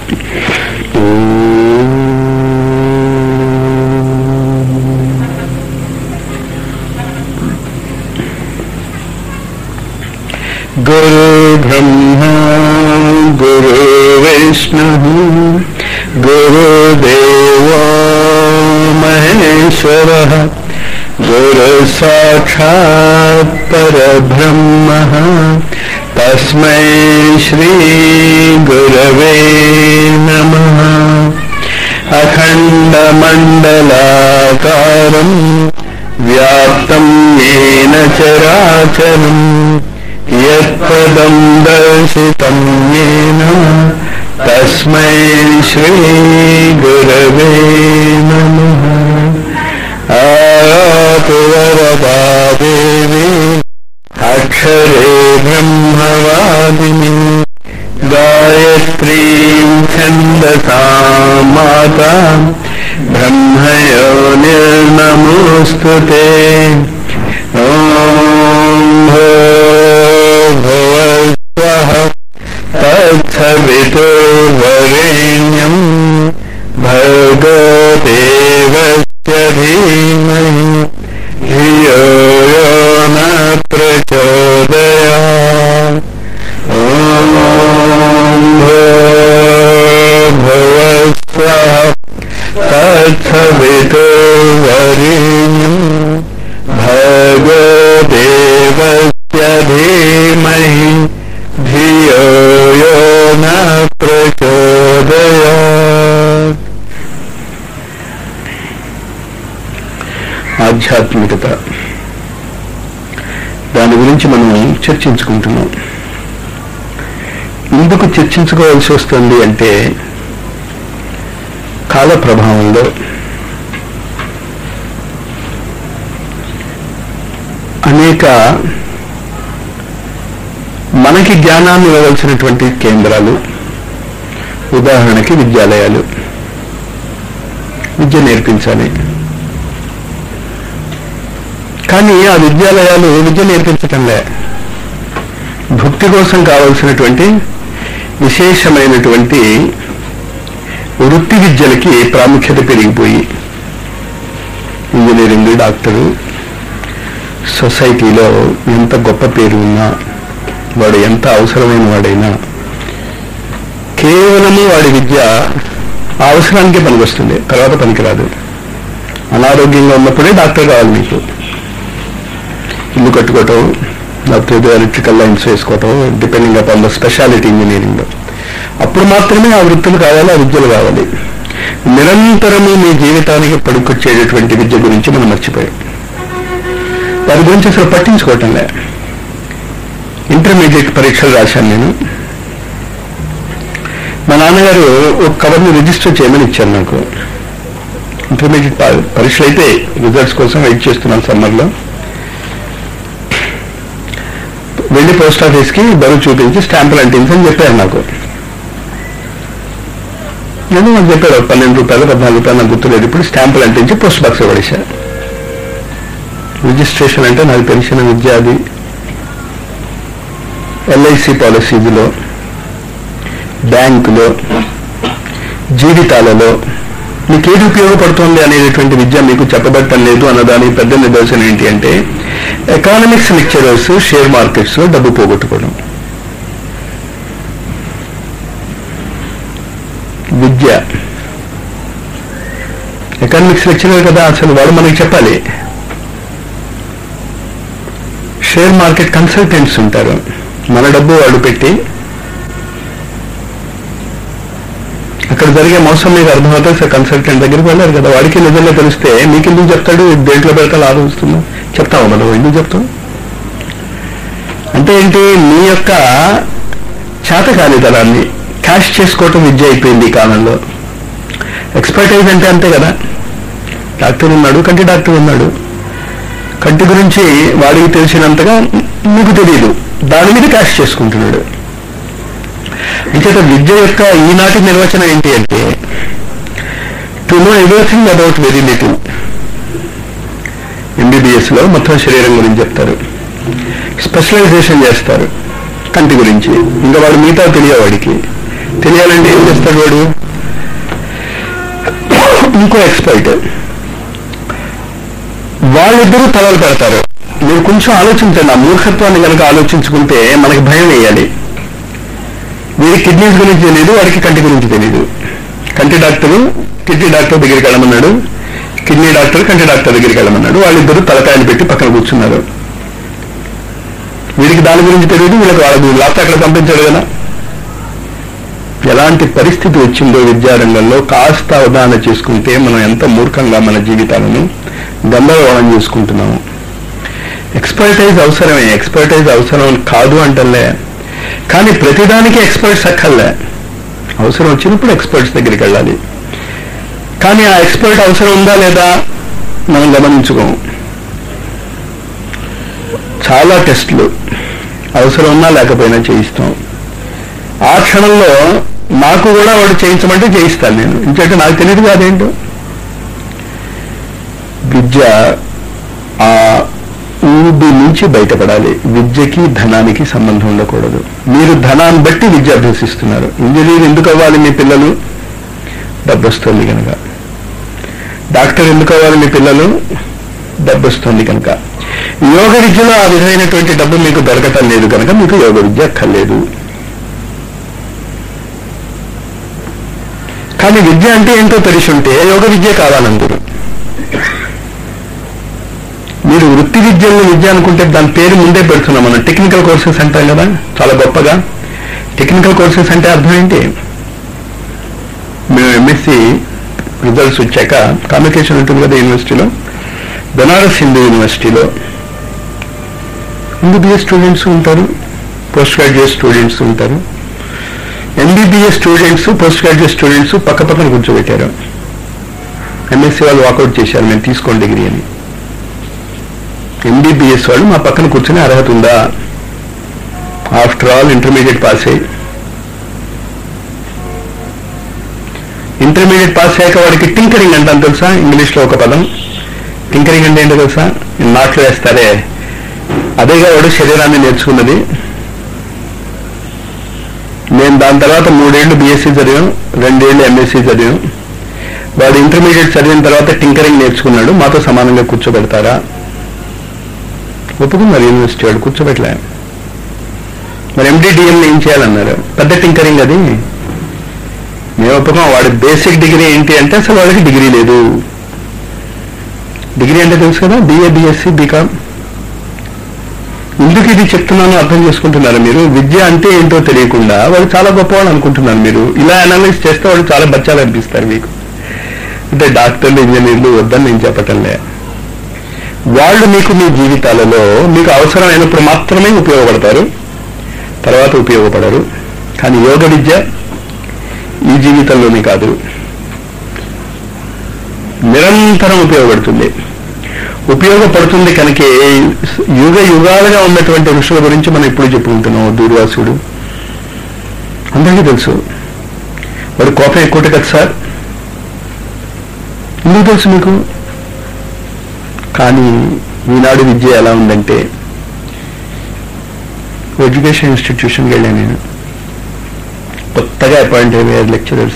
गुरु ब्रह्मा गुरु विष्णु गुरुदेवो महेश्वरः गुरु साक्षात् परब्रह्मः तस्मै श्रीगुरवे नमः अखण्डमण्डलाकारम् व्याप्तं येन चराचरम् यत्पदं दर्शितं येन तस्मै श्रीगुरवे नमः आयातु वरदा देवी अक्षरे ब्रह्मवादिनी गायत्रीं छन्दसा माता ब्रह्मयो निर्नमोऽस्तु ते ॐ भुवस्वः तत्सवितुर्वरेण्यम् भर्गदेवस्य धीमहि धियो यो न प्रचोदयात् ॐ भुवस्वः तत्सवितुर्वरेण्यम् भगदेवस्य धीमहि धियो यो न प्रचोदयात् ఆధ్యాత్మికత దాని గురించి మనం చర్చించుకుంటున్నాం ఎందుకు చర్చించుకోవాల్సి వస్తుంది అంటే కాల ప్రభావంలో అనేక మనకి జ్ఞానాన్ని ఇవ్వవలసినటువంటి కేంద్రాలు ఉదాహరణకి విద్యాలయాలు విద్య నేర్పించాలి కానీ ఆ విద్యాలయాలు విద్య నేర్పించటంలే భక్తి కోసం కావలసినటువంటి విశేషమైనటువంటి వృత్తి విద్యలకి ప్రాముఖ్యత పెరిగిపోయి ఇంజనీరింగ్ డాక్టరు సొసైటీలో ఎంత గొప్ప పేరు ఉన్నా వాడు ఎంత అవసరమైన వాడైనా కేవలము వాడి విద్య ఆ అవసరానికే పనికొస్తుంది తర్వాత పనికిరాదు అనారోగ్యంగా ఉన్నప్పుడే డాక్టర్ కావాలి మీకు ఇల్లు కట్టుకోవటం లేకపోతే ఏదో ఎలక్ట్రికల్ లైన్స్ వేసుకోవటం డిపెండింగ్ అపాన్ ద స్పెషాలిటీ ఇంజనీరింగ్లో అప్పుడు మాత్రమే ఆ వృత్తులు కావాలి ఆ విద్యలు కావాలి నిరంతరము మీ జీవితానికి పడుకొచ్చేటటువంటి విద్య గురించి మనం మర్చిపోయాం దాని గురించి అసలు పట్టించుకోవటంలే ఇంటర్మీడియట్ పరీక్షలు రాశాను నేను మా నాన్నగారు ఒక కవర్ని రిజిస్టర్ చేయమని ఇచ్చారు నాకు ఇంటర్మీడియట్ ప- పరీక్షలు అయితే రిజల్ట్స్ కోసం వెయిట్ చేస్తున్నాను సమ్మర్లో వెళ్ళి పోస్ట్ ఆఫీస్కి బరువు చూపించి స్టాంపులు అంటించని చెప్పారు నాకు నేను నాకు చెప్పారు ఒక పన్నెండు రూపాయలు పద్నాలుగు రూపాయలు నాకు గుర్తులేదు ఇప్పుడు స్టాంపులు అంటించి పోస్ట్ బాక్స్ పడేశారు రిజిస్ట్రేషన్ అంటే నాకు తెలిసిన విద్య అది ఎల్ఐసి పాలసీలో బ్యాంకులో జీవితాలలో మీకు ఏది ఉపయోగపడుతుంది అనేటటువంటి విద్య మీకు చెప్పబట్టం లేదు అన్నదాని పెద్ద నిదర్శనం ఏంటి అంటే ఎకానమిక్స్ లెక్చరర్స్ షేర్ మార్కెట్స్ లో డబ్బు పోగొట్టుకోవడం విద్య ఎకానమిక్స్ లెక్చరర్ కదా అసలు వాడు మనకి చెప్పాలి షేర్ మార్కెట్ కన్సల్టెంట్స్ ఉంటారు మన డబ్బు వాడు పెట్టి అక్కడ జరిగే మోసం మీకు అర్థమవుతుంది సార్ కన్సల్టెంట్ దగ్గరికి వెళ్ళారు కదా వాడికి నిజంగా తెలిస్తే మీకు ఎందుకు చెప్తాడు ఇది దేంట్లో పెడతా లాభం వస్తుందో చెప్తావా మనం ఎందుకు చెప్తాం అంటే ఏంటి మీ యొక్క చేతకానితనాన్ని క్యాష్ చేసుకోవటం విద్య అయిపోయింది ఈ కాలంలో ఎక్స్పర్టైజ్ అంటే అంతే కదా డాక్టర్ ఉన్నాడు కంటి డాక్టర్ ఉన్నాడు కంటి గురించి వాడికి తెలిసినంతగా మీకు తెలియదు దాని మీద క్యాష్ చేసుకుంటున్నాడు అంచేత విద్య యొక్క ఈనాటి నిర్వచనం ఏంటి అంటే to know everything about very little MBBS లో మొత్తం శరీరం గురించి చెప్తారు స్పెషలైజేషన్ చేస్తారు కంటి గురించి ఇంకా వాడు మిగతా తెలియ వాడికి తెలియాలంటే ఏం చేస్తాడు వాడు ఇంకో ఎక్స్పర్ట్ వాళ్ళిద్దరూ తలలు పెడతారు మీరు కొంచెం ఆలోచించండి ఆ మూర్ఖత్వాన్ని కనుక ఆలోచించుకుంటే మనకి భయం వేయాలి వీడి కిడ్నీస్ గురించి తెలియదు వాడికి కంటి గురించి తెలియదు కంటి డాక్టరు కిడ్నీ డాక్టర్ దగ్గరికి వెళ్ళమన్నాడు కిడ్నీ డాక్టర్ కంటి డాక్టర్ దగ్గరికి వెళ్ళమన్నాడు వాళ్ళిద్దరూ తలకాయలు పెట్టి పక్కన కూర్చున్నారు వీడికి దాని గురించి తెలియదు వీళ్ళకి వాళ్ళ గురించి లేకపోతే అక్కడ పంపించాడు కదా ఎలాంటి పరిస్థితి వచ్చిందో విద్యారంగంలో కాస్త అవగాహన చేసుకుంటే మనం ఎంత మూర్ఖంగా మన జీవితాలను గందరగోళం చేసుకుంటున్నాము ఎక్స్పర్టైజ్ అవసరమే ఎక్స్పర్టైజ్ అవసరం కాదు అంటలే కానీ ప్రతిదానికి ఎక్స్పర్ట్స్ అక్కర్లే అవసరం వచ్చినప్పుడు ఎక్స్పర్ట్స్ దగ్గరికి వెళ్ళాలి కానీ ఆ ఎక్స్పర్ట్ అవసరం ఉందా లేదా మనం గమనించుకోము చాలా టెస్టులు అవసరం ఉన్నా లేకపోయినా చేయిస్తాం ఆ క్షణంలో నాకు కూడా వాడు చేయించమంటే చేయిస్తాను నేను ఎందుకంటే నాకు తెలియదు కాదేంటో విద్య ఆ ఊబి నుంచి బయటపడాలి విద్యకి ధనానికి సంబంధం ఉండకూడదు మీరు ధనాన్ని బట్టి విద్య అభ్యసిస్తున్నారు ఇంజనీర్ ఎందుకు అవ్వాలి మీ పిల్లలు డబ్బు వస్తుంది కనుక డాక్టర్ ఎందుకు అవ్వాలి మీ పిల్లలు డబ్బు వస్తుంది కనుక యోగ విద్యలో ఆ విధమైనటువంటి డబ్బు మీకు దొరకటం లేదు కనుక మీకు యోగ విద్య అక్కర్లేదు కానీ విద్య అంటే ఏంటో తెలిసి ఉంటే యోగ విద్య కావాలందరూ మీరు వృత్తి విద్యలో విద్య అనుకుంటే దాని పేరు ముందే పెడుతున్నాం మనం టెక్నికల్ కోర్సెస్ అంటాం కదా చాలా గొప్పగా టెక్నికల్ కోర్సెస్ అంటే అర్థం ఏంటి మేము ఎంఎస్సి రిజల్ట్స్ వచ్చాక కమ్యూనికేషన్ ఉంటుంది కదా యూనివర్సిటీలో బెనారస్ హిందూ యూనివర్సిటీలో ఎంబీబీఎస్ స్టూడెంట్స్ ఉంటారు పోస్ట్ గ్రాడ్యుయేట్ స్టూడెంట్స్ ఉంటారు MBBS students post graduate students పక్క పక్కన కూర్చోబెట్టారు ఎంఎస్సీ వాళ్ళు వాకౌట్ చేశారు మేము తీసుకోండి డిగ్రీ అని ఎంబీబీఎస్ వాళ్ళు మా పక్కన కూర్చునే అర్హత ఉందా ఆఫ్టర్ ఆల్ ఇంటర్మీడియట్ పాస్ అయ్యి ఇంటర్మీడియట్ పాస్ అయ్యాక వాడికి టింకరింగ్ అంటాను తెలుసా ఇంగ్లీష్లో ఒక పదం టింకరింగ్ అంటే ఏంటో తెలుసా నాట్లు వేస్తారే అదేగా వాడు శరీరాన్ని నేర్చుకున్నది నేను దాని తర్వాత మూడేళ్లు బీఎస్సీ చదివాం రెండేళ్లు ఎంఎస్సీ చదివాం వాడు ఇంటర్మీడియట్ చదివిన తర్వాత టింకరింగ్ నేర్చుకున్నాడు మాతో సమానంగా కూర్చోబెడతారా ఒప్పుకున్నారు యూనివర్సిటీ వాడు కూర్చోబెట్టలే మరి ఎండిడిఎం ఏం చేయాలన్నారు పెద్ద టింకరింగ్ అది మేము ఒప్పుకోం వాడి బేసిక్ డిగ్రీ ఏంటి అంటే అసలు వాడికి డిగ్రీ లేదు డిగ్రీ అంటే తెలుసు కదా బిఏ బిఎస్సి బీకామ్ ఎందుకు ఇది చెప్తున్నానో అర్థం చేసుకుంటున్నారు మీరు విద్య అంటే ఏంటో తెలియకుండా వాడు చాలా గొప్పవాడు అనుకుంటున్నారు మీరు ఇలా అనలైజ్ చేస్తే వాడు చాలా బచ్చాలు అనిపిస్తారు మీకు అంటే డాక్టర్లు ఇంజనీర్లు వద్దని నేను చెప్పటంలే వాళ్ళు మీకు మీ జీవితాలలో మీకు అవసరమైనప్పుడు మాత్రమే ఉపయోగపడతారు తర్వాత ఉపయోగపడరు కానీ యోగ విద్య ఈ జీవితంలోనే కాదు నిరంతరం ఉపయోగపడుతుంది ఉపయోగపడుతుంది కనుకే యుగ యుగాలుగా ఉన్నటువంటి ఋషుల గురించి మనం ఇప్పుడు చెప్పుకుంటున్నాం దూర్వాసుడు అందరికీ తెలుసు వాడు కోపం ఎక్కువ కదా సార్ ఎందుకు తెలుసు మీకు కానీ ఈనాడు విద్య ఎలా ఉందంటే ఎడ్యుకేషన్ ఇన్స్టిట్యూషన్కి వెళ్ళాను నేను కొత్తగా అపాయింట్ అయ్యారు లెక్చరర్స్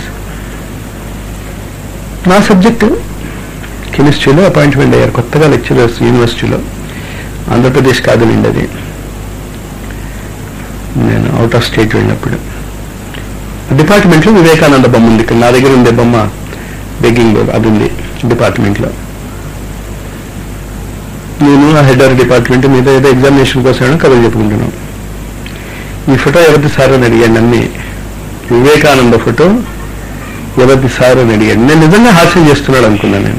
నా సబ్జెక్టు కెమిస్ట్రీలో అపాయింట్మెంట్ అయ్యారు కొత్తగా లెక్చరర్స్ యూనివర్సిటీలో ఆంధ్రప్రదేశ్ కాదులేండి అది నేను అవుట్ ఆఫ్ స్టేట్ వెళ్ళినప్పుడు డిపార్ట్మెంట్లో వివేకానంద బొమ్మ ఉంది ఇక్కడ నా దగ్గర ఉండే బొమ్మ బెగ్గింగ్ అది ఉంది డిపార్ట్మెంట్లో నేను ఆ హెడ్ ఆఫ్ డిపార్ట్మెంట్ మీద ఏదో ఎగ్జామినేషన్ కోసం కథలు చెప్పుకుంటున్నాను ఈ ఫోటో ఎవరిది సార్ అని అడిగాను అన్ని వివేకానంద ఫోటో ఎవరిది సార్ అని అడిగాడు నేను నిజంగా హాస్యం చేస్తున్నాడు అనుకున్నాను నేను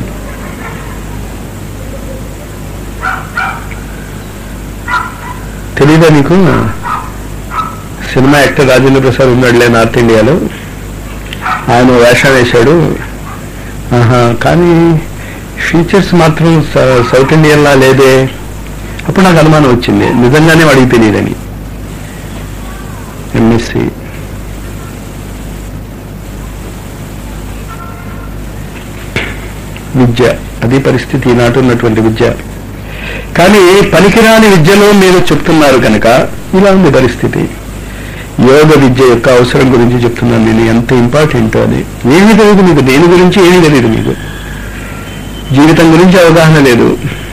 తెలీదా నీకు సినిమా యాక్టర్ రాజేంద్ర ప్రసాద్ ఉన్నాడులే నార్త్ ఇండియాలో ఆయన వేషం వేశాడు ఆహా కానీ ఫీచర్స్ మాత్రం స- సౌత్ ఇండియన్లా లేదే అప్పుడు నాకు అనుమానం వచ్చింది నిజంగానే వాడికి తెలియదని ఎంఎస్సి విద్య అది పరిస్థితి ఈనాటి ఉన్నటువంటి విద్య కానీ పనికిరాని విద్యలో మీరు చెప్తున్నారు కనుక ఇలా ఉంది పరిస్థితి యోగ విద్య యొక్క అవసరం గురించి చెప్తున్నాను నేను ఎంత ఇంపార్టెంట్ అది ఏమీ తెలియదు మీకు దేని గురించి ఏమీ తెలియదు మీకు జీవితం గురించి అవగాహన లేదు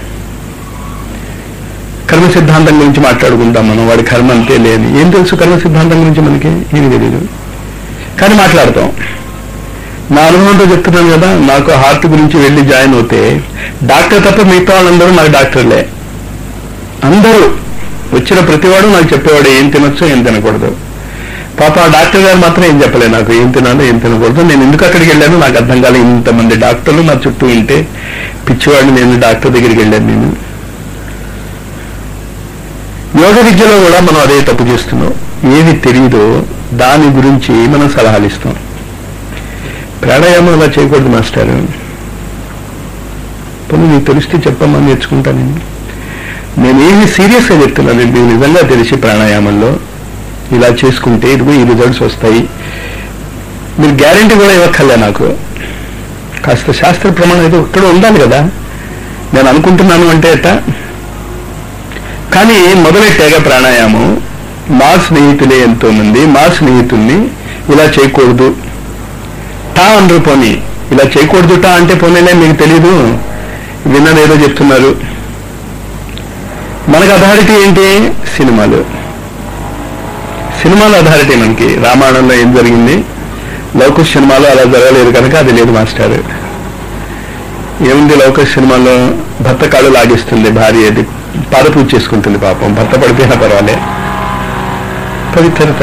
కర్మ సిద్ధాంతం గురించి మాట్లాడుకుంటాం మనం వాడి కర్మ అంతే లేదు ఏం తెలుసు కర్మ సిద్ధాంతం గురించి మనకి ఏమీ తెలియదు కానీ మాట్లాడతాం నా అనుభవంతో చెప్తున్నాను కదా నాకు హార్ట్ గురించి వెళ్ళి జాయిన్ అవుతే డాక్టర్ తప్ప మిగతా వాళ్ళందరూ నాకు డాక్టర్లే అందరూ వచ్చిన ప్రతివాడు నాకు చెప్పేవాడు ఏం తినొచ్చు ఏం తినకూడదు పాప ఆ డాక్టర్ గారు మాత్రం ఏం చెప్పలే నాకు ఏం తినాలో ఏం తినకూడదు నేను ఎందుకు అక్కడికి వెళ్ళాను నాకు అర్థం కాలే ఇంతమంది డాక్టర్లు నా చుట్టూ ఉంటే పిచ్చివాడిని నేను డాక్టర్ దగ్గరికి వెళ్ళాను నేను యోగ విద్యలో కూడా మనం అదే తప్పు చేస్తున్నాం ఏది తెలియదో దాని గురించి మనం సలహాలు ఇస్తాం ప్రాణాయామం అలా చేయకూడదు మాస్టర్ పని నీకు తెలిస్తే చెప్పమ్మా నేర్చుకుంటా నేను నేను ఏమి సీరియస్గా చెప్తున్నాను మీకు నిజంగా తెలిసి ప్రాణాయామంలో ఇలా చేసుకుంటే ఇదిగో ఈ రిజల్ట్స్ వస్తాయి మీరు గ్యారంటీ కూడా ఇవ్వక్కర్లే నాకు కాస్త శాస్త్ర ప్రమాణం ఏదో ఇక్కడ ఉండాలి కదా నేను అనుకుంటున్నాను అంటే ఎట్టా కానీ మొదలెట్టాక ప్రాణాయామం మా స్నేహితులే ఎంతో మంది మా స్నేహితుల్ని ఇలా చేయకూడదు టా అనరు పోనీ ఇలా చేయకూడదు టా అంటే పోనీలే మీకు తెలీదు విన్నదేదో చెప్తున్నారు మనకు అథారిటీ ఏంటి సినిమాలు సినిమాల అథారిటీ మనకి రామాయణంలో ఏం జరిగింది లౌకుష్ సినిమాలో అలా జరగలేదు కనుక అది లేదు మాస్టర్ ఏముంది లౌకుష్ సినిమాలో భర్త కాళ్ళు లాగిస్తుంది భార్య అది పాదపూజ చేసుకుంటుంది పాపం భర్త పడిపోయినా పర్వాలే పవిత్రత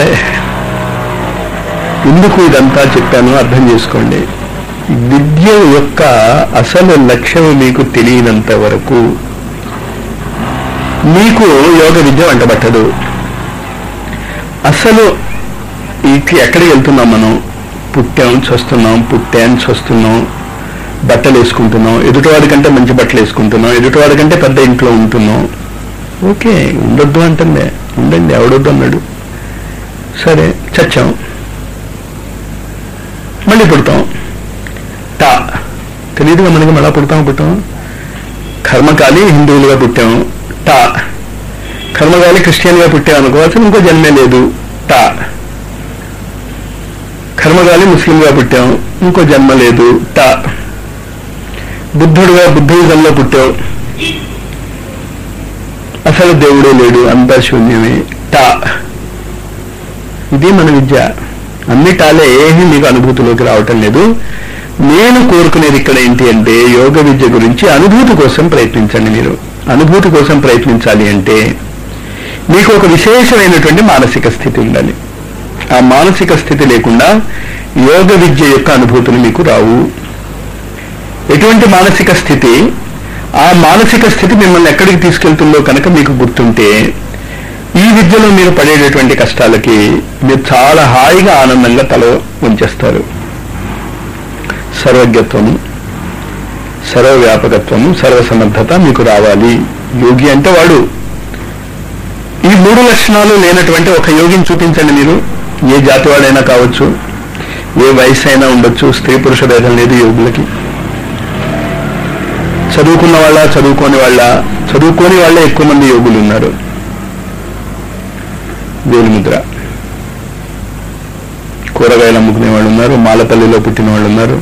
ఎందుకు ఇదంతా చెప్పాను అర్థం చేసుకోండి విద్య యొక్క అసలు లక్ష్యం మీకు తెలియనంత వరకు మీకు యోగ విద్య వంటబట్టదు అసలు ఇక ఎక్కడికి వెళ్తున్నాం మనం పుట్టాం చస్తున్నాం పుట్టాం చస్తున్నాం బట్టలు వేసుకుంటున్నాం ఎదుటివాడి కంటే మంచి బట్టలు వేసుకుంటున్నాం ఎదుటివాడి కంటే పెద్ద ఇంట్లో ఉంటున్నాం ఓకే ఉండొద్దు అంటుందే ఉండండి ఎవడొద్దు అన్నాడు సరే చచ్చాం మళ్ళీ పుడతాం టా తెలియదుగా మనకి మళ్ళా పుడతాం పుట్టాం కర్మకాలి హిందువులుగా పుట్టాం టా కర్మకాలి క్రిస్టియన్గా పుట్టాం అనుకోవాల్సిన ఇంకో జన్మే లేదు టా కర్మకాలి ముస్లింగా పుట్టాం ఇంకో జన్మ లేదు టా బుద్ధుడుగా బుద్ధిజంలో పుట్టావు అసలు దేవుడే లేడు అంతా శూన్యమే టా ఇది మన విద్య అన్ని టాలే ఏమీ మీకు అనుభూతిలోకి రావటం లేదు నేను కోరుకునేది ఇక్కడ ఏంటి అంటే యోగ విద్య గురించి అనుభూతి కోసం ప్రయత్నించండి మీరు అనుభూతి కోసం ప్రయత్నించాలి అంటే మీకు ఒక విశేషమైనటువంటి మానసిక స్థితి ఉండాలి ఆ మానసిక స్థితి లేకుండా యోగ విద్య యొక్క అనుభూతులు మీకు రావు ఎటువంటి మానసిక స్థితి ఆ మానసిక స్థితి మిమ్మల్ని ఎక్కడికి తీసుకెళ్తుందో కనుక మీకు గుర్తుంటే ఈ విద్యలో మీరు పడేటటువంటి కష్టాలకి మీరు చాలా హాయిగా ఆనందంగా తల ఉంచేస్తారు సర్వజ్ఞత్వము సర్వవ్యాపకత్వము సర్వసమర్థత మీకు రావాలి యోగి అంటే వాడు ఈ మూడు లక్షణాలు లేనటువంటి ఒక యోగిని చూపించండి మీరు ఏ జాతి వాడైనా కావచ్చు ఏ వయసు అయినా ఉండొచ్చు స్త్రీ పురుష భేదం లేదు యోగులకి చదువుకున్న వాళ్ళ చదువుకోని వాళ్ళ చదువుకోని వాళ్ళే ఎక్కువ మంది యోగులు ఉన్నారు వేలుముద్ర కూరగాయలు అమ్ముకునే వాళ్ళు ఉన్నారు మాలపల్లిలో పుట్టిన వాళ్ళు ఉన్నారు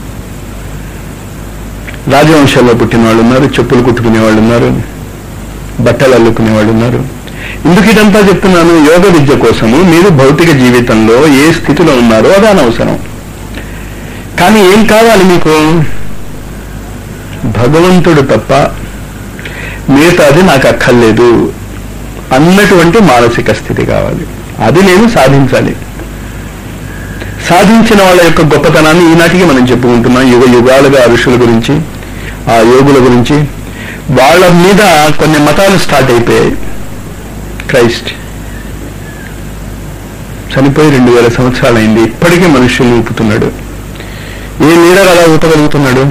రాజవంశాల్లో పుట్టిన వాళ్ళు ఉన్నారు చెప్పులు కుట్టుకునే వాళ్ళు ఉన్నారు బట్టలు అల్లుకునే వాళ్ళు ఉన్నారు ఎందుకు ఇదంతా చెప్తున్నాను యోగ విద్య కోసము మీరు భౌతిక జీవితంలో ఏ స్థితిలో ఉన్నారో అది అనవసరం కానీ ఏం కావాలి మీకు భగవంతుడు తప్ప మిగతాది నాకు అక్కర్లేదు అన్నటువంటి మానసిక స్థితి కావాలి అది నేను సాధించాలి సాధించిన వాళ్ళ యొక్క గొప్పతనాన్ని ఈనాటికి మనం చెప్పుకుంటున్నాం యుగ యుగాలుగా ఋషుల గురించి ఆ యోగుల గురించి వాళ్ళ మీద కొన్ని మతాలు స్టార్ట్ అయిపోయాయి క్రైస్ట్ చనిపోయి రెండు వేల సంవత్సరాలైంది ఇప్పటికీ మనుషుల్ని ఊపుతున్నాడు ఏ లీడర్ అలా ఊపగలుగుతున్నాడు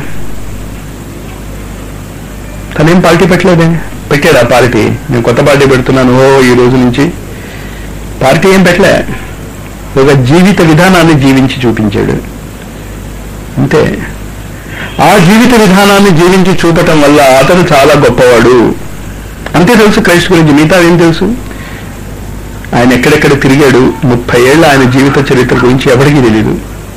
తనేం పార్టీ పెట్టలేదే పెట్టాడా పార్టీ నేను కొత్త పార్టీ పెడుతున్నాను ఓ ఈ రోజు నుంచి పార్టీ ఏం పెట్టలే ఒక జీవిత విధానాన్ని జీవించి చూపించాడు అంతే ఆ జీవిత విధానాన్ని జీవించి చూపటం వల్ల అతను చాలా గొప్పవాడు అంతే తెలుసు క్రైస్ట్ గురించి మిగతా ఏం తెలుసు ఆయన ఎక్కడెక్కడ తిరిగాడు ముప్పై ఏళ్ళ ఆయన జీవిత చరిత్ర గురించి ఎవరికీ తెలియదు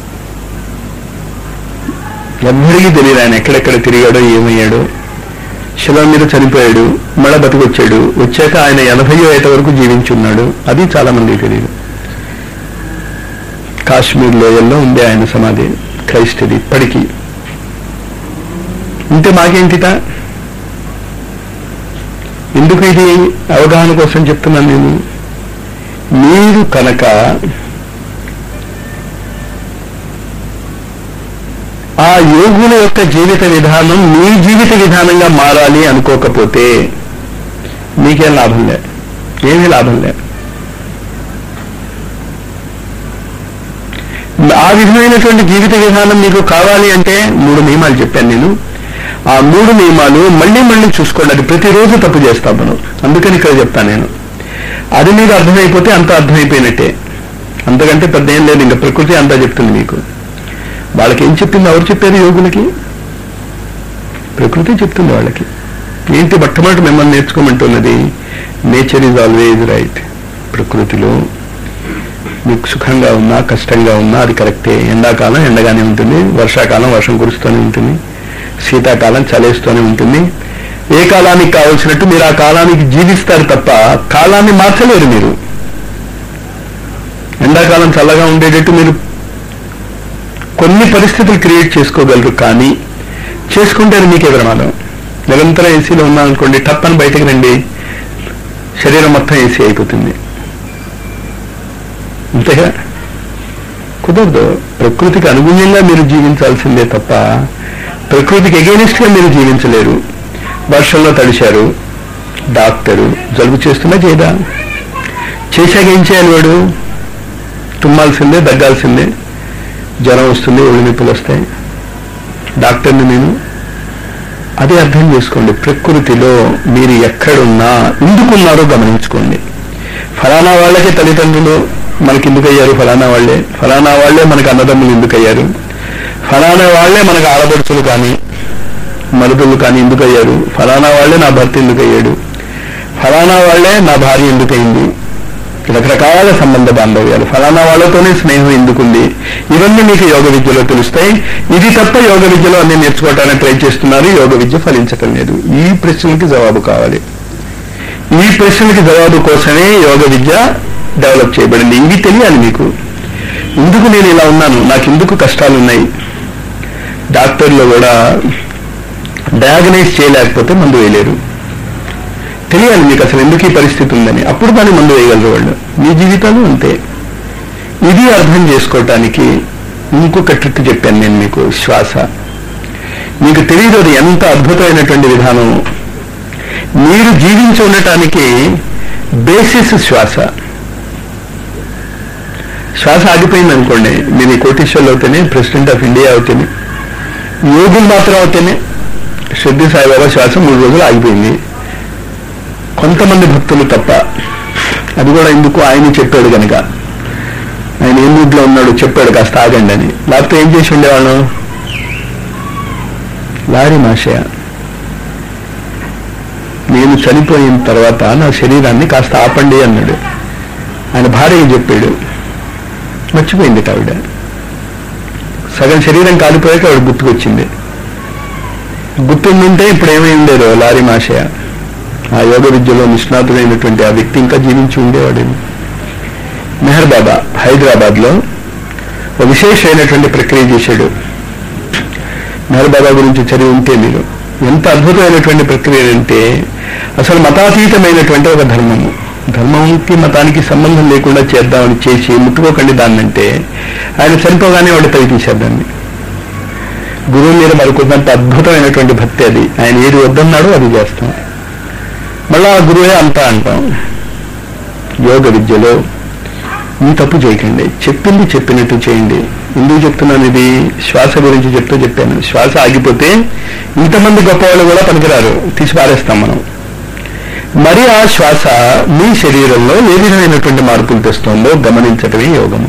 ఎవ్వరికీ తెలియదు ఆయన ఎక్కడెక్కడ తిరిగాడో ఏమయ్యాడో శిలం మీద చనిపోయాడు మళ్ళా బతికొచ్చాడు వచ్చాక ఆయన ఎనభై ఏట వరకు జీవించున్నాడు అది చాలా మందికి తెలియదు కాశ్మీర్ లోయల్లో ఉంది ఆయన సమాధి క్రైస్తది ఇప్పటికీ ఉంటే మాకేంటిట ఎందుకు ఇది అవగాహన కోసం చెప్తున్నాను నేను మీరు కనుక ఆ యోగుల యొక్క జీవిత విధానం మీ జీవిత విధానంగా మారాలి అనుకోకపోతే మీకేం లాభం లే ఏమీ లాభం లే ఆ విధమైనటువంటి జీవిత విధానం మీకు కావాలి అంటే మూడు నియమాలు చెప్పాను నేను ఆ మూడు నియమాలు మళ్ళీ మళ్ళీ చూసుకోండి అది ప్రతిరోజు తప్పు చేస్తాం మనం అందుకని ఇక్కడ చెప్తాను నేను అది మీకు అర్థమైపోతే అంత అర్థమైపోయినట్టే అంతకంటే పెద్ద ఏం లేదు ఇంకా ప్రకృతి అంతా చెప్తుంది మీకు వాళ్ళకి ఏం చెప్పింది ఎవరు చెప్పారు యోగులకి ప్రకృతి చెప్తుంది వాళ్ళకి ఏంటి మొట్టమొదటి మిమ్మల్ని నేర్చుకోమంటున్నది నేచర్ ఈజ్ ఆల్వేజ్ రైట్ ప్రకృతిలో మీకు సుఖంగా ఉన్నా కష్టంగా ఉన్నా అది కరెక్టే ఎండాకాలం ఎండగానే ఉంటుంది వర్షాకాలం వర్షం కురుస్తూనే ఉంటుంది శీతాకాలం చలేస్తూనే ఉంటుంది ఏ కాలానికి కావలసినట్టు మీరు ఆ కాలానికి జీవిస్తారు తప్ప కాలాన్ని మార్చలేరు మీరు ఎండాకాలం చల్లగా ఉండేటట్టు మీరు కొన్ని పరిస్థితులు క్రియేట్ చేసుకోగలరు కానీ చేసుకుంటే అది మీకే ప్రమాదం నిరంతరం ఏసీలో ఉన్నామనుకోండి టప్పని బయటకు రండి శరీరం మొత్తం ఏసీ అయిపోతుంది అంతేగా కుదరదు ప్రకృతికి అనుగుణ్యంగా మీరు జీవించాల్సిందే తప్ప ప్రకృతికి ఎగెనిస్ట్ గా మీరు జీవించలేరు వర్షంలో తడిశారు డాక్టరు జలుబు చేస్తున్నా చేయదా చేశాక ఏం చేయాలి వాడు తుమ్మాల్సిందే దగ్గాల్సిందే జ్వరం వస్తుంది ఒళ్ళు నొప్పులు వస్తాయి డాక్టర్ని నేను అదే అర్థం చేసుకోండి ప్రకృతిలో మీరు ఎక్కడున్నా ఎందుకున్నారో గమనించుకోండి ఫలానా వాళ్ళకి తల్లిదండ్రులు మనకి ఎందుకు అయ్యారు ఫలానా వాళ్ళే ఫలానా వాళ్ళే మనకి అన్నదమ్ములు ఎందుకు అయ్యారు ఫలానా వాళ్ళే మనకు ఆడపడుచులు కానీ మరుదులు కానీ ఎందుకు అయ్యారు ఫలానా వాళ్ళే నా భర్త ఎందుకు అయ్యాడు ఫలానా వాళ్ళే నా భార్య ఎందుకు అయింది రకరకాల సంబంధ బాంధవ్యాలు ఫలానా వాళ్ళతోనే స్నేహం ఎందుకుంది ఇవన్నీ మీకు యోగ విద్యలో తెలుస్తాయి ఇది తప్ప యోగ విద్యలో అన్ని నేర్చుకోవటానికి ట్రై చేస్తున్నారు యోగ విద్య ఫలించటం లేదు ఈ ప్రశ్నలకి జవాబు కావాలి ఈ ప్రశ్నలకి జవాబు కోసమే యోగ విద్య డెవలప్ చేయబడింది ఇవి తెలియాలి మీకు ఎందుకు నేను ఇలా ఉన్నాను నాకు ఎందుకు కష్టాలు ఉన్నాయి డాక్టర్లు కూడా డయాగ్నైజ్ చేయలేకపోతే మందు వేయలేరు తెలియాలి మీకు అసలు ఎందుకు ఈ పరిస్థితి ఉందని అప్పుడు దాన్ని మందు వేయగలరు వాళ్ళు మీ జీవితాలు అంతే ఇది అర్థం చేసుకోవటానికి ఇంకొక ట్రిక్ చెప్పాను నేను మీకు శ్వాస మీకు తెలియదు అది ఎంత అద్భుతమైనటువంటి విధానం మీరు జీవించి ఉండటానికి బేసిస్ శ్వాస శ్వాస ఆగిపోయింది అనుకోండి మీరు కోటీశ్వర్లు అవుతేనే ప్రెసిడెంట్ ఆఫ్ ఇండియా అవుతేనే యోగులు మాత్రం అవుతేనే షిర్డి సాయిబాబా శ్వాస మూడు రోజులు ఆగిపోయింది కొంతమంది భక్తులు తప్ప అది కూడా ఎందుకు ఆయన చెప్పాడు కనుక ఆయన ఏ మూడ్లో ఉన్నాడు చెప్పాడు కాస్త ఆగండి అని లేకపోతే ఏం చేసి ఉండేవాళ్ళం లారీ మాషయ నేను చనిపోయిన తర్వాత నా శరీరాన్ని కాస్త ఆపండి అన్నాడు ఆయన భార్యకి చెప్పాడు మర్చిపోయింది ఆవిడ సగం శరీరం కాలిపోయాక ఆవిడ గుర్తుకొచ్చింది గుర్తుండుంటే ఇప్పుడు ఏమై ఉండేదో లారీ మాషయ ఆ యోగ విద్యలో నిష్ణాతుడైనటువంటి ఆ వ్యక్తి ఇంకా జీవించి ఉండేవాడేమో మెహర్ బాబా హైదరాబాద్ లో ఒక విశేషమైనటువంటి ప్రక్రియ చేశాడు మెహర్ బాబా గురించి చదివి ఉంటే మీరు ఎంత అద్భుతమైనటువంటి ప్రక్రియ అంటే అసలు మతాతీతమైనటువంటి ఒక ధర్మము ధర్మంకి మతానికి సంబంధం లేకుండా చేద్దామని చేసి ముట్టుకోకండి దాన్నంటే ఆయన చనిపోగానే వాడు తగి తీశారు దాన్ని గురువు మీద మరికొంత అద్భుతమైనటువంటి భక్తి అది ఆయన ఏది వద్దన్నాడో అది చేస్తాం మళ్ళా ఆ గురువే అంతా అంటాం యోగ విద్యలో ఈ తప్పు చేయకండి చెప్పింది చెప్పినట్టు చేయండి ఎందుకు చెప్తున్నాను ఇది శ్వాస గురించి చెప్తూ చెప్పాను శ్వాస ఆగిపోతే ఇంతమంది గొప్పవాళ్ళు కూడా పనికిరారు తీసి పారేస్తాం మనం మరి ఆ శ్వాస మీ శరీరంలో ఏ విధమైనటువంటి మార్పులు తెస్తుందో గమనించటమే యోగము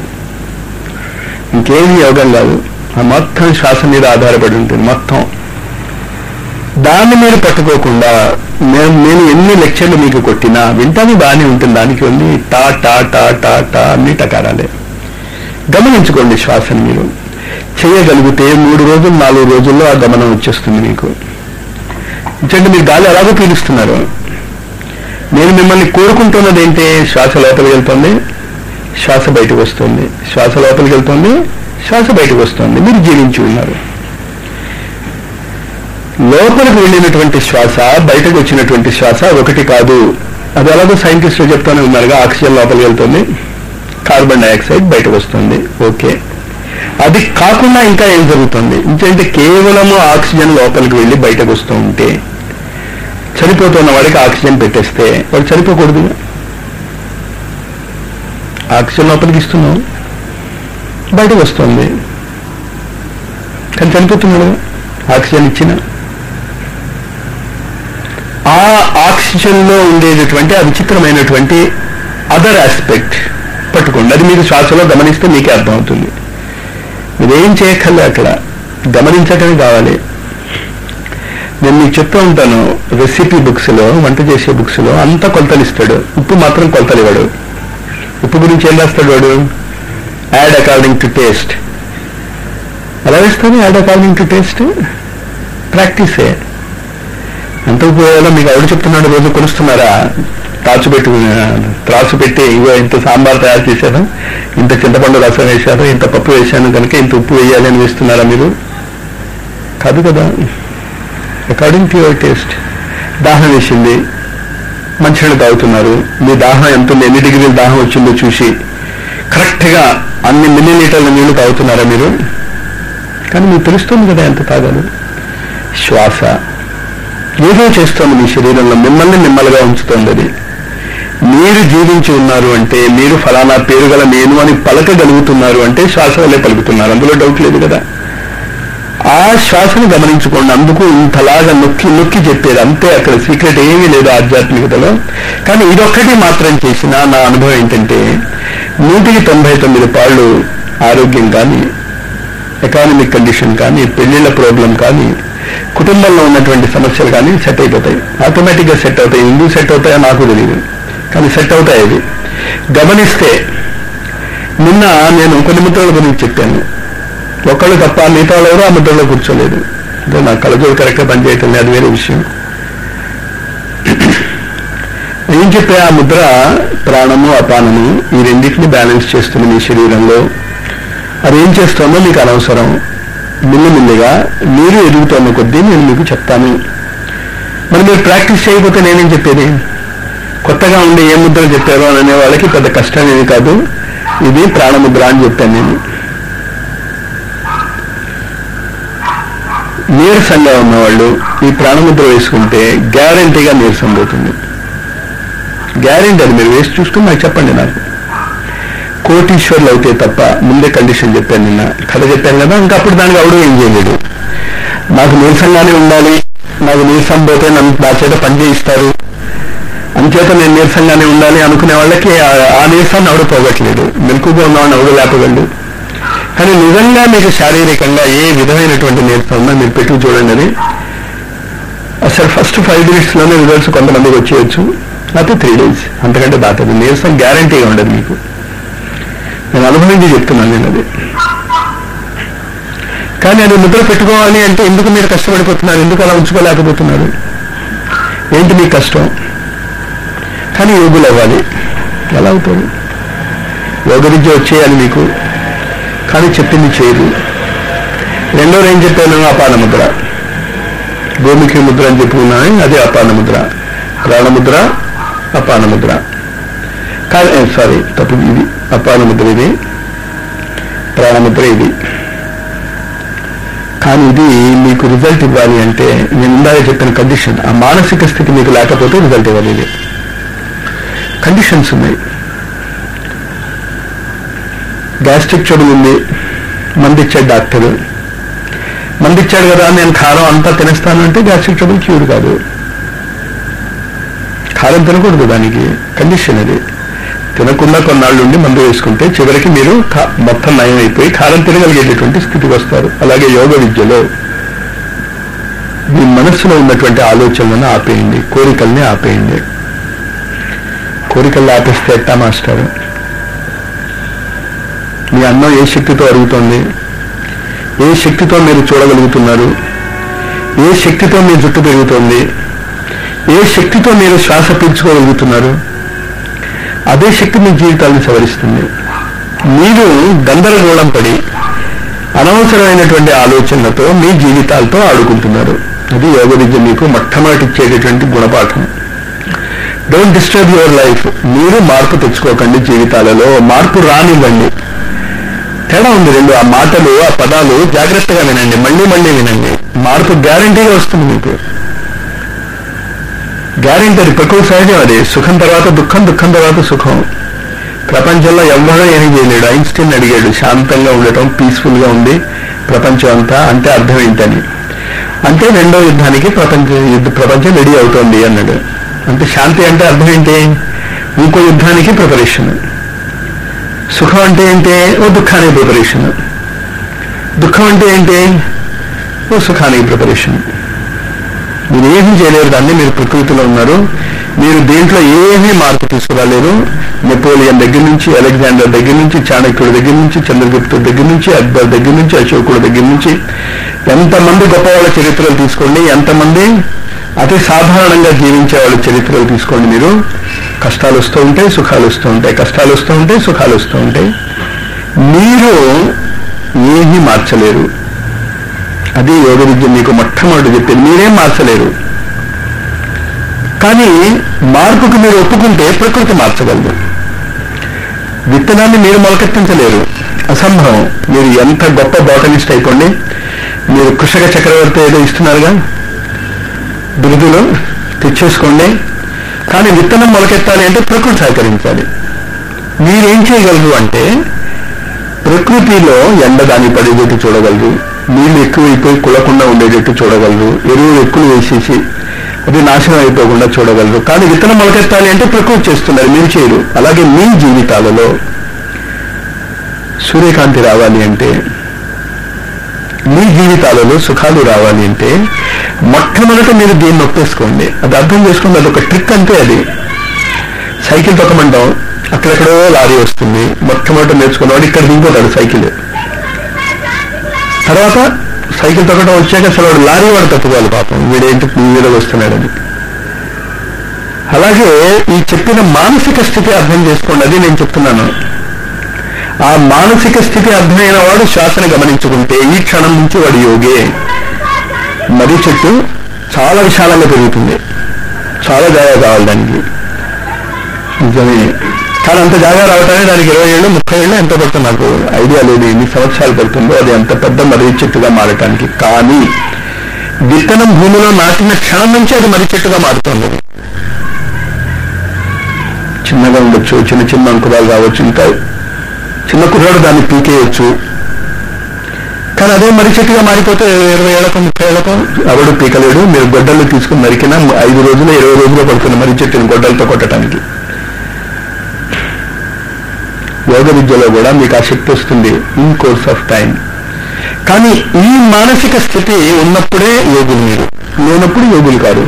ఇంకేమి యోగం కాదు ఆ మొత్తం శ్వాస మీద ఆధారపడి ఉంటుంది మొత్తం దాన్ని మీరు పట్టుకోకుండా నేను నేను ఎన్ని లెక్చర్లు మీకు కొట్టినా వింటాను బాగానే ఉంటుంది దానికి ఉంది టా టా టా టా టా అన్ని టకారాలే గమనించుకోండి శ్వాసను మీరు చేయగలిగితే మూడు రోజులు నాలుగు రోజుల్లో ఆ గమనం వచ్చేస్తుంది మీకు ఎందుకంటే మీరు గాలి ఎలాగో పీలుస్తున్నారు నేను మిమ్మల్ని కోరుకుంటున్నది ఏంటి శ్వాస లోపలికి వెళ్తుంది శ్వాస బయటకు వస్తుంది శ్వాస లోపలికి వెళ్తుంది శ్వాస బయటకు వస్తుంది మీరు జీవించి ఉన్నారు లోపలికి వెళ్ళినటువంటి శ్వాస బయటకు వచ్చినటువంటి శ్వాస ఒకటి కాదు అది ఎలాగో సైంటిస్టులు చెప్తూనే ఉన్నారుగా ఆక్సిజన్ లోపలికి వెళ్తుంది కార్బన్ డైఆక్సైడ్ బయటకు వస్తుంది ఓకే అది కాకుండా ఇంకా ఏం జరుగుతుంది ఎందుకంటే కేవలము ఆక్సిజన్ లోపలికి వెళ్ళి బయటకు వస్తూ ఉంటే చనిపోతున్న వాడికి ఆక్సిజన్ పెట్టేస్తే వాడు చనిపోకూడదు ఆక్సిజన్ లోపలికి ఇస్తున్నాం బయటకు వస్తుంది కానీ చనిపోతున్నాడు ఆక్సిజన్ ఇచ్చిన ఆ ఆక్సిజన్ లో ఉండేటటువంటి ఆ విచిత్రమైనటువంటి అదర్ ఆస్పెక్ట్ పట్టుకోండి అది మీరు శ్వాసలో గమనిస్తే మీకే అర్థమవుతుంది మీరేం చేయక్కర్లే అక్కడ గమనించటమే కావాలి నేను మీకు చెప్తూ ఉంటాను రెసిపీ బుక్స్ లో వంట చేసే బుక్స్ లో అంత కొలతలు ఇస్తాడు ఉప్పు మాత్రం కొలతలు ఇవ్వడు ఉప్పు గురించి ఏం రాస్తాడు వాడు యాడ్ అకార్డింగ్ టు టేస్ట్ ఎలా వేస్తాడు యాడ్ అకార్డింగ్ టు టేస్ట్ ప్రాక్టీసే ఎంత ఉప్పు వేయాలో మీకు ఎవడు చెప్తున్నాడు రోజు కొలుస్తున్నారా తాచు పెట్టు త్రాసు పెట్టి ఇగో ఇంత సాంబార్ తయారు చేశాను ఇంత చింతపండు రసం వేశాను ఇంత పప్పు వేశాను కనుక ఇంత ఉప్పు వేయాలి అని వేస్తున్నారా మీరు కాదు కదా అకార్డింగ్ టు యువర్ టేస్ట్ దాహం వేసింది మంచినీళ్ళు తాగుతున్నారు మీ దాహం ఎంత ఉంది ఎన్ని డిగ్రీల దాహం వచ్చిందో చూసి కరెక్ట్గా అన్ని మిల్లీ లీటర్ల నీళ్లు తాగుతున్నారా మీరు కానీ మీకు తెలుస్తుంది కదా ఎంత తాగాలి శ్వాస ఏదో చేస్తోంది మీ శరీరంలో మిమ్మల్ని మిమ్మల్గా ఉంచుతోంది అది మీరు జీవించి ఉన్నారు అంటే మీరు ఫలానా పేరు గల నేను అని పలకగలుగుతున్నారు అంటే శ్వాస వల్లే పలుకుతున్నారు అందులో డౌట్ లేదు కదా ఆ శ్వాసను గమనించుకోండి అందుకు ఇంతలాగా నొక్కి నొక్కి చెప్పేది అంతే అక్కడ సీక్రెట్ ఏమీ లేదు ఆధ్యాత్మికతలో కానీ ఇదొక్కటి మాత్రం చేసిన నా అనుభవం ఏంటంటే నూటికి తొంభై తొమ్మిది పాళ్ళు ఆరోగ్యం కానీ ఎకానమిక్ కండిషన్ కానీ పెళ్లిళ్ళ ప్రాబ్లం కానీ కుటుంబంలో ఉన్నటువంటి సమస్యలు కానీ సెట్ అయిపోతాయి ఆటోమేటిక్గా సెట్ అవుతాయి ఎందుకు సెట్ అవుతాయో నాకు తెలియదు కానీ సెట్ అవుతాయి అవి గమనిస్తే నిన్న నేను కొన్ని ముద్రల గురించి చెప్పాను ఒకళ్ళు తప్ప మిగతా వాళ్ళు ఎవరు ఆ ముద్రలో కూర్చోలేదు అంటే నా కళ్ళజోడు కరెక్ట్గా పనిచేయటం లేదు అది వేరే విషయం ఏం చెప్పే ఆ ముద్ర ప్రాణము అపానము ఈ రెండింటిని బ్యాలెన్స్ చేస్తుంది మీ శరీరంలో అది ఏం చేస్తుందో మీకు అనవసరం మిల్లిమిల్లిగా మీరు ఎదుగుతున్న కొద్దీ నేను మీకు చెప్తాను మరి మీరు ప్రాక్టీస్ చేయకపోతే నేనేం చెప్పేది కొత్తగా ఉండి ఏ ముద్ర చెప్పారో అని అనే వాళ్ళకి పెద్ద కష్టం ఏమి కాదు ఇది ప్రాణముద్ర అని చెప్పాను నేను నీరసంగా ఉన్నవాళ్ళు ఈ ప్రాణముద్ర వేసుకుంటే గ్యారంటీగా నీరసం పోతుంది గ్యారంటీ అది మీరు వేసి చూసుకుని నాకు చెప్పండి నాకు కోటీశ్వర్లు అయితే తప్ప ముందే కండిషన్ చెప్పాను నిన్న కథ చెప్పాను కదా ఇంకా అప్పుడు దానికి అవడం ఏం చేయలేడు నాకు నీరసంగానే ఉండాలి నాకు నీరసం పోతే నన్ను నా చేత పని చేయిస్తారు అంచేత నేను నీరసంగానే ఉండాలి అనుకునే వాళ్ళకి ఆ- ఆ నీరసాన్ని ఎవడు పోగట్లేదు మెలకుగా ఉన్నవాడిని ఎవడు లేపగలడు కానీ నిజంగా మీకు శారీరకంగా ఏ విధమైనటువంటి నీరసం ఉన్నా మీరు పెట్టుకు చూడండి అది అసలు ఫస్ట్ ఫైవ్ మినిట్స్ లోనే రిజల్ట్స్ కొంతమందికి వచ్చేయచ్చు లేకపోతే త్రీ డేస్ అంతకంటే దాటదు నీరసం గ్యారంటీగా ఉండదు మీకు నేను అనుభవించి చెప్తున్నాను నేను అది కానీ అది ముద్ర పెట్టుకోవాలి అంటే ఎందుకు మీరు కష్టపడిపోతున్నారు ఎందుకు అలా ఉంచుకోలేకపోతున్నారు ఏంటి మీ కష్టం కానీ యోగులు అవ్వాలి ఎలా అవుతారు యోగ విద్య వచ్చేయాలి మీకు కానీ చెప్పింది చేయదు రెండోది ఏం చెప్పాను అపాన ముద్ర గోముఖి ముద్ర అని చెప్పుకున్నాను అదే అపాన ముద్ర ప్రాణముద్ర అపాన ముద్ర కానీ సారీ తప్పు ఇది అపాన ముద్ర ఇది ప్రాణముద్ర ఇది కానీ ఇది మీకు రిజల్ట్ ఇవ్వాలి అంటే నేను ఇందాక చెప్పిన కండిషన్ ఆ మానసిక స్థితి మీకు లేకపోతే రిజల్ట్ ఇవ్వాలి ఇది కండిషన్స్ ఉన్నాయి గ్యాస్ట్రిక్ చెడు ఉంది మందిచ్చాడు డాక్టర్ మందిచ్చాడు కదా నేను కారం అంతా తినేస్తాను అంటే గ్యాస్ట్రిక్ ట్రబుల్ క్యూర్ కాదు కారం తినకూడదు దానికి కండిషన్ అది తినకుండా కొన్నాళ్ళు ఉండి మందు వేసుకుంటే చివరికి మీరు కా- మొత్తం నయం అయిపోయి కారం తినగలిగేటటువంటి స్థితికి వస్తారు అలాగే యోగ విద్యలో మీ మనస్సులో ఉన్నటువంటి ఆలోచనలను ఆపేయండి కోరికల్ని ఆపేయండి కోరికల్ని ఆపేస్తే ఎట్టా మాస్టారు మీ అన్నం ఏ శక్తితో అరుగుతోంది ఏ శక్తితో మీరు చూడగలుగుతున్నారు ఏ శక్తితో మీ జుట్టు పెరుగుతోంది ఏ శక్తితో మీరు శ్వాస పీల్చుకోగలుగుతున్నారు అదే శక్తి మీ జీవితాన్ని సవరిస్తుంది మీరు గందరగోళం పడి అనవసరమైనటువంటి ఆలోచనలతో మీ జీవితాలతో ఆడుకుంటున్నారు అది యోగ విద్య మీకు మొట్టమొదటి ఇచ్చేటటువంటి గుణపాఠం డోంట్ డిస్టర్బ్ యువర్ లైఫ్ మీరు మార్పు తెచ్చుకోకండి జీవితాలలో మార్పు రానివ్వండి తేడా ఉంది రెండు ఆ మాటలు ఆ పదాలు జాగ్రత్తగా వినండి మళ్ళీ మళ్ళీ వినండి మార్పు గ్యారంటీగా వస్తుంది మీకు గ్యారంటీ అది ప్రకృతి సహజం అది సుఖం తర్వాత దుఃఖం దుఃఖం తర్వాత సుఖం ప్రపంచంలో ఎవ్వరూ ఏమీ చేయలేడు ఐన్స్టీన్ అడిగాడు శాంతంగా ఉండటం పీస్ఫుల్ గా ఉంది ప్రపంచం అంతా అంటే అర్థం ఏంటని అంటే రెండో యుద్ధానికి ప్రపంచ యుద్ధ ప్రపంచం రెడీ అవుతోంది అన్నాడు అంటే శాంతి అంటే అర్థం ఏంటి ఇంకో యుద్ధానికి ప్రిపరేషన్ సుఖం అంటే ఏంటి ఓ దుఃఖానికి ప్రిపరేషన్ దుఃఖం అంటే ఏంటి ఓ సుఖానికి ప్రిపరేషన్ మీరు ఏమీ చేయలేరు దాన్ని మీరు ప్రకృతిలో ఉన్నారు మీరు దీంట్లో ఏమీ మార్పు తీసుకురాలేరు నెపోలియన్ దగ్గర నుంచి అలెగ్జాండర్ దగ్గర నుంచి చాణక్యుడి దగ్గర నుంచి చంద్రగుప్తుడి దగ్గర నుంచి అక్బర్ దగ్గర నుంచి అశోకుడి దగ్గర నుంచి ఎంతమంది గొప్ప వాళ్ళ చరిత్రలు తీసుకోండి ఎంతమంది అతి సాధారణంగా జీవించే వాళ్ళ చరిత్రలు తీసుకోండి మీరు కష్టాలు వస్తూ ఉంటాయి సుఖాలు వస్తూ ఉంటాయి కష్టాలు వస్తూ ఉంటాయి సుఖాలు వస్తూ ఉంటాయి మీరు ఏమీ మార్చలేరు అది యోగ విద్య మీకు మొట్టమొదటి చెప్పింది మీరేం మార్చలేరు కానీ మార్పుకు మీరు ఒప్పుకుంటే ప్రకృతి మార్చగలదు విత్తనాన్ని మీరు మొలకెత్తించలేరు అసంభవం మీరు ఎంత గొప్ప బాటనిస్ట్ అయిపోండి మీరు కృషక చక్రవర్తి ఏదో ఇస్తున్నారుగా బిరుదులు తెచ్చేసుకోండి కానీ విత్తనం మొలకెత్తాలి అంటే ప్రకృతి సహకరించాలి మీరేం చేయగలరు అంటే ప్రకృతిలో ఎండ దాని పడేటట్టు చూడగలరు నీళ్లు ఎక్కువైపోయి కులకుండా ఉండేటట్టు చూడగలరు ఎరువులు ఎక్కువ వేసేసి అది నాశనం అయిపోకుండా చూడగలరు కానీ విత్తనం మొలకెత్తాలి అంటే ప్రకృతి చేస్తున్నారు మీరు చేయరు అలాగే మీ జీవితాలలో సూర్యకాంతి రావాలి అంటే మీ జీవితాలలో సుఖాలు రావాలి అంటే మొట్టమొదట మీరు దీన్ని ఒప్పేసుకోండి అది అర్థం చేసుకోండి అది ఒక ట్రిక్ అంతే అది సైకిల్ తొక్కమంటాం అక్కడెక్కడో లారీ వస్తుంది మొట్టమొదట నేర్చుకున్నవాడు ఇక్కడ దిగిపోతాడు సైకిల్ తర్వాత సైకిల్ తొక్కడం వచ్చాక అసలు వాడు లారీ వాడు తప్పుకోవాలి పాపం వీడేంటి నీ మీద వస్తున్నాడని అలాగే ఈ చెప్పిన మానసిక స్థితి అర్థం చేసుకోండి అది నేను చెప్తున్నాను ఆ మానసిక స్థితి అర్థమైన వాడు శ్వాసను గమనించుకుంటే ఈ క్షణం నుంచి వాడు యోగే మర్రి చెట్టు చాలా విశాలంగా పెరుగుతుంది చాలా జాగా కావాలి దానికి నిజమే కానీ అంత జాగా రావటానికి దానికి ఇరవై ఏళ్ళు ముప్పై ఏళ్ళు ఎంత పడుతుంది నాకు ఐడియా లేదు ఎన్ని సంవత్సరాలు పడుతుందో అది ఎంత పెద్ద మర్రి చెట్టుగా మారటానికి కానీ విత్తనం భూమిలో నాటిన క్షణం నుంచి అది మర్రి చెట్టుగా మారుతుంది చిన్నగా ఉండొచ్చు చిన్న చిన్న అంకురాలు రావచ్చు ఇంకా చిన్న కుర్రాడు దాన్ని పీకేయచ్చు కానీ అదే మర్రి చెట్టుగా మారిపోతే ఇరవై ఏళ్ళకో ముప్పై ఏళ్ళకో ఎవడు పీకలేడు మీరు గొడ్డలు తీసుకుని నరికినా ఐదు రోజులు ఇరవై రోజులు పడుతుంది మర్రి చెట్టుని గొడ్డలతో కొట్టడానికి యోగ విద్యలో కూడా మీకు ఆ శక్తి వస్తుంది ఇన్ కోర్స్ ఆఫ్ టైం కానీ ఈ మానసిక స్థితి ఉన్నప్పుడే యోగులు మీరు లేనప్పుడు యోగులు కాదు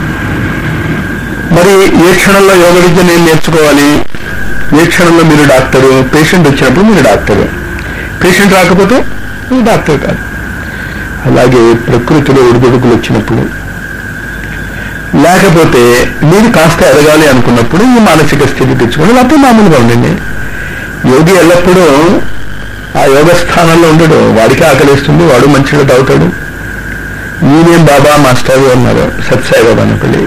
మరి ఏ క్షణంలో యోగ విద్య నేను నేర్చుకోవాలి ఏ క్షణంలో మీరు డాక్టరు పేషెంట్ వచ్చినప్పుడు మీరు డాక్టరు పేషెంట్ రాకపోతే మీరు డాక్టర్ కాదు అలాగే ప్రకృతిలో ఒడిదుడుకులు వచ్చినప్పుడు లేకపోతే మీరు కాస్త ఎదగాలి అనుకున్నప్పుడు ఈ మానసిక స్థితి తెచ్చుకోండి లేకపోతే మామూలుగా ఉండండి యోగి ఎల్లప్పుడూ ఆ యోగ స్థానంలో ఉండడు వాడికి ఆకలిస్తుంది వాడు మంచిగా తాగుతాడు ఈయనేం బాబా మాస్టర్ అన్నారు సత్సాయి బాబా అనపల్లి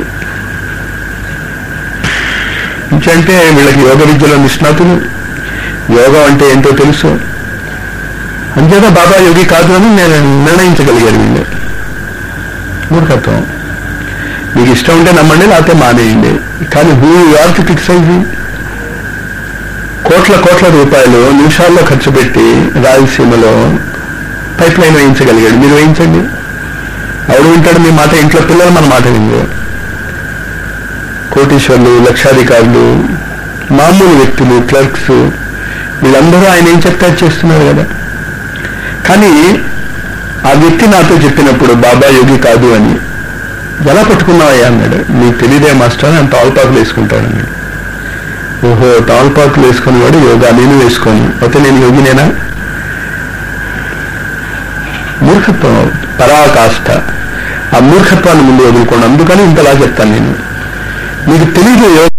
ఇంకంటే వీళ్ళకి యోగ విద్యలో నిష్ణాతులు యోగం అంటే ఏంటో తెలుసు అంచేత బాబా యోగి కాదు అని నేను నిర్ణయించగలిగారు వీళ్ళు మూర్ఖత్వం మీకు ఇష్టం ఉంటే నమ్మండి లేకపోతే మానేయండి కానీ హూ ఆర్ టు క్రిటిసైజ్ కోట్ల కోట్ల రూపాయలు నిమిషాల్లో ఖర్చు పెట్టి రాయలసీమలో పైప్ లైన్ వేయించగలిగాడు మీరు వేయించండి ఎవడు వింటాడు మీ మాట ఇంట్లో పిల్లలు మన మాట విందు కోటీశ్వర్లు లక్షాధికారులు మామూలు వ్యక్తులు క్లర్క్స్ వీళ్ళందరూ ఆయన ఏం చెప్తే అది చేస్తున్నారు కదా కానీ ఆ వ్యక్తి నాతో చెప్పినప్పుడు బాబా యోగి కాదు అని ఎలా పట్టుకున్నావయ్యా అన్నాడు నీకు తెలియదే మాస్టర్ అని తాల్పాకులు వేసుకుంటాడని ఓహో తాల్పాకులు వేసుకునేవాడు యోగా నేను వేసుకోను అయితే నేను యోగినేనా మూర్ఖత్వం పరాకాష్ట ఆ మూర్ఖత్వాన్ని ముందు వదులుకోండి అందుకని ఇంతలా చెప్తాను నేను మీకు తెలియదు యోగా